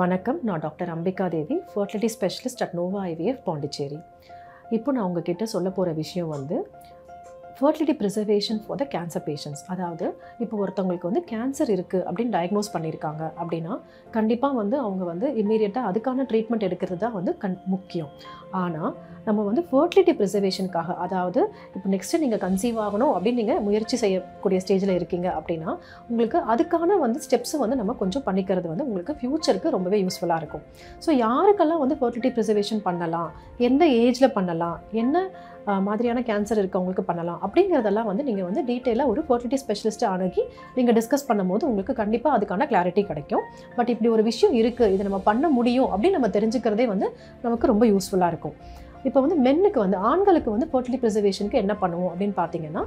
வணக்கம் நான் doctor Ambika Devi fertility specialist at Nova IVF Pondicherry இப்போ நான் உங்ககிட்ட சொல்ல போகிற விஷயம் வந்து fertility preservation for the cancer patients அதாவது இப்போ ஒருத்தவங்களுக்கு வந்து கேன்சர் இருக்குது அப்படின்னு டயக்னோஸ் பண்ணியிருக்காங்க அப்படின்னா கண்டிப்பாக வந்து அவங்க வந்து இம்மீடியட்டாக அதுக்கான ட்ரீட்மெண்ட் எடுக்கிறது தான் வந்து கண் முக்கியம் ஆனால் நம்ம வந்து ஃபர்டிலிட்டி ப்ரிசர்வேஷனுக்காக அதாவது இப்போ நெக்ஸ்ட்டு நீங்கள் கன்சீவ் ஆகணும் அப்படின்னு நீங்கள் முயற்சி செய்யக்கூடிய ஸ்டேஜில் இருக்கீங்க அப்படின்னா உங்களுக்கு அதுக்கான வந்து ஸ்டெப்ஸை வந்து நம்ம கொஞ்சம் பண்ணிக்கிறது வந்து உங்களுக்கு ஃப்யூச்சருக்கு ரொம்பவே யூஸ்ஃபுல்லாக இருக்கும் ஸோ யாருக்கெல்லாம் வந்து ஃபர்டிலிட்டி ப்ரிசர்வேஷன் பண்ணலாம் எந்த ஏஜில் பண்ணலாம் என்ன அஹ், மாதிரியான கேன்சர் இருக்கவங்களுக்கு பண்ணலாம் அப்படிங்கிறதெல்லாம் வந்து நீங்கள் வந்து டீட்டெயிலாக ஒரு ஃபர்டிலிட்டி ஸ்பெஷலிஸ்ட்டை அணுகி நீங்கள் டிஸ்கஸ் பண்ணும்போது உங்களுக்கு கண்டிப்பாக அதுக்கான கிளாரிட்டி கிடைக்கும் பட் இப்படி ஒரு விஷயம் இருக்குது இதை நம்ம பண்ண முடியும் அப்படின்னு நம்ம தெரிஞ்சுக்கிறதே வந்து நமக்கு ரொம்ப யூஸ்ஃபுல்லாக இருக்கும் இப்போ வந்து மென்னுக்கு வந்து ஆண்களுக்கு வந்து ஃபர்டிலிட்டி ப்ரிசர்வேஷனுக்கு என்ன பண்ணுவோம் அப்படின்னு பார்த்தீங்கன்னா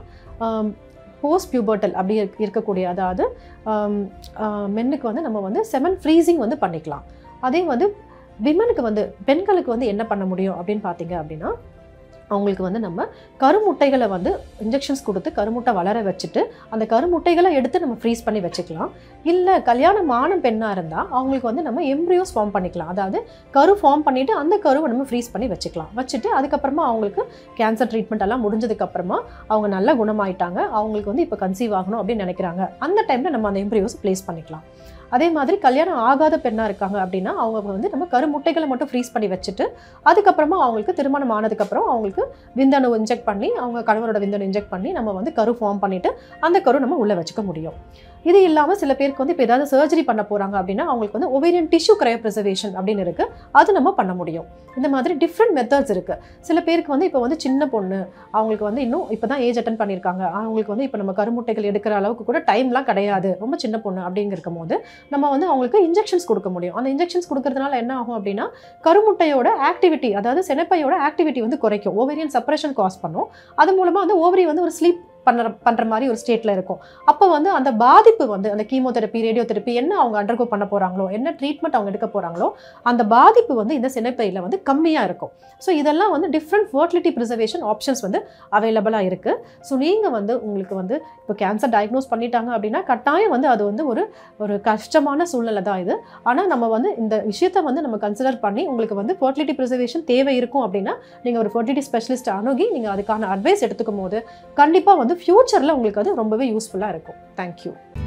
போஸ்ட் பியூபர்டல் அப்படி இருக்க- இருக்கக்கூடிய அதாவது ஆம், ஆ, மென்னுக்கு வந்து நம்ம வந்து செமன் ஃப்ரீசிங் வந்து பண்ணிக்கலாம் அதே வந்து விமனுக்கு வந்து பெண்களுக்கு வந்து என்ன பண்ண முடியும் அப்படின்னு பார்த்தீங்க அப்படின்னா அவங்களுக்கு வந்து நம்ம கருமுட்டைகளை வந்து இன்ஜெக்ஷன்ஸ் கொடுத்து கருமுட்டை வளர வச்சுட்டு அந்த கருமுட்டைகளை எடுத்து நம்ம ஃப்ரீஸ் பண்ணி வச்சுக்கலாம் இல்லை கல்யாணம் ஆன பெண்ணாக இருந்தால் அவங்களுக்கு வந்து நம்ம எம்ப்ரியோஸ் ஃபார்ம் பண்ணிக்கலாம் அதாவது கரு ஃபார்ம் பண்ணிவிட்டு அந்த கருவை நம்ம ஃப்ரீஸ் பண்ணி வச்சுக்கலாம் வச்சுட்டு அதுக்கப்புறமா அவங்களுக்கு கேன்சர் ட்ரீட்மெண்ட் எல்லாம் முடிஞ்சதுக்கப்புறமா அவங்க நல்லா குணமாயிட்டாங்க அவங்களுக்கு வந்து இப்போ கன்சீவ் ஆகணும் அப்படின்னு நினைக்கிறாங்க அந்த டைமில் நம்ம அந்த எம்ப்ரியோஸ் ப்ளேஸ் பண்ணிக்கலாம் அதே மாதிரி கல்யாணம் ஆகாத பெண்ணாக இருக்காங்க அப்படின்னா அவங்க வந்து நம்ம கருமுட்டைகளை மட்டும் ஃப்ரீஸ் பண்ணி வச்சுட்டு அதுக்கப்புறமா அவங்களுக்கு திருமணம் ஆனதுக்கப்புறம் அவங்களுக்கு விந்தணு இன்ஜெக்ட் பண்ணி அவங்க கணவரோட விந்தணு இன்ஜெக்ட் பண்ணி நம்ம வந்து கரு ஃபார்ம் பண்ணிட்டு அந்த கரு நம்ம உள்ளே வச்சுக்க முடியும் இது இல்லாமல் சில பேருக்கு வந்து இப்போ ஏதாவது சர்ஜரி பண்ண போகிறாங்க அப்படின்னா அவங்களுக்கு வந்து ஒவேரியன் டிஷ்யூ கிரையோ ப்ரிசர்வேஷன் அப்படின்னு இருக்குது அது நம்ம பண்ண முடியும் இந்த மாதிரி டிஃப்ரெண்ட் மெத்தட்ஸ் இருக்குது சில பேருக்கு வந்து இப்போ வந்து சின்ன பொண்ணு அவங்களுக்கு வந்து இன்னும் இப்போ தான் ஏஜ் அட்டன் பண்ணியிருக்காங்க அவங்களுக்கு வந்து இப்போ நம்ம கருமுட்டைகள் எடுக்கிற அளவுக்கு கூட டைம்லாம் கிடையாது ரொம்ப சின்ன பொண்ணு அப்படிங்கிருக்கும் போது நம்ம வந்து அவங்களுக்கு இன்ஜெக்ஷன்ஸ் கொடுக்க முடியும் அந்த இன்ஜெக்ஷன்ஸ் கொடுக்கறதுனால என்ன ஆகும் அப்படின்னா கருமுட்டையோட ஆக்டிவிட்டி அதாவது செனப்பையோட ஆக்டிவிட்டி வந்து குறைக்கும் ஓவேரியன் செப்பரேஷன் காஸ் பண்ணும் அது மூலமாக வந்து ஓவரி வந்து ஒரு ஸ்லீப் பண்ணுற பண்ணுற மாதிரி ஒரு ஸ்டேட்டில் இருக்கும் அப்போ வந்து அந்த பாதிப்பு வந்து அந்த கீமோதெரப்பி ரேடியோதெரப்பி என்ன அவங்க அண்டர்கோ பண்ண போகிறாங்களோ என்ன ட்ரீட்மெண்ட் அவங்க எடுக்க போகிறாங்களோ அந்த பாதிப்பு வந்து இந்த சினைப்பையில் வந்து கம்மியாக இருக்கும் ஸோ இதெல்லாம் வந்து டிஃப்ரெண்ட் ஃபர்டிலிட்டி ப்ரிசர்வேஷன் ஆப்ஷன்ஸ் வந்து அவைலபிளாக இருக்குது ஸோ நீங்கள் வந்து உங்களுக்கு வந்து இப்போ கேன்சர் டயக்னோஸ் பண்ணிட்டாங்க அப்படின்னா கட்டாயம் வந்து அது வந்து ஒரு ஒரு கஷ்டமான சூழ்நிலை தான் இது ஆனால் நம்ம வந்து இந்த விஷயத்தை வந்து நம்ம கன்சிடர் பண்ணி உங்களுக்கு வந்து ஃபர்டிலிட்டி ப்ரிசர்வேஷன் தேவை இருக்கும் அப்படின்னா நீங்கள் ஒரு ஃபர்டிலிட்டி ஸ்பெஷலிஸ்ட் அணுகி நீங்கள் அதுக்கான அட்வைஸ் எடுத்துக்கும் போது கண்டிப்பாக வந்து ஃப்யூச்சரில் உங்களுக்கு அது ரொம்பவே யூஸ்ஃபுல்லாக இருக்கும் தேங்க்யூ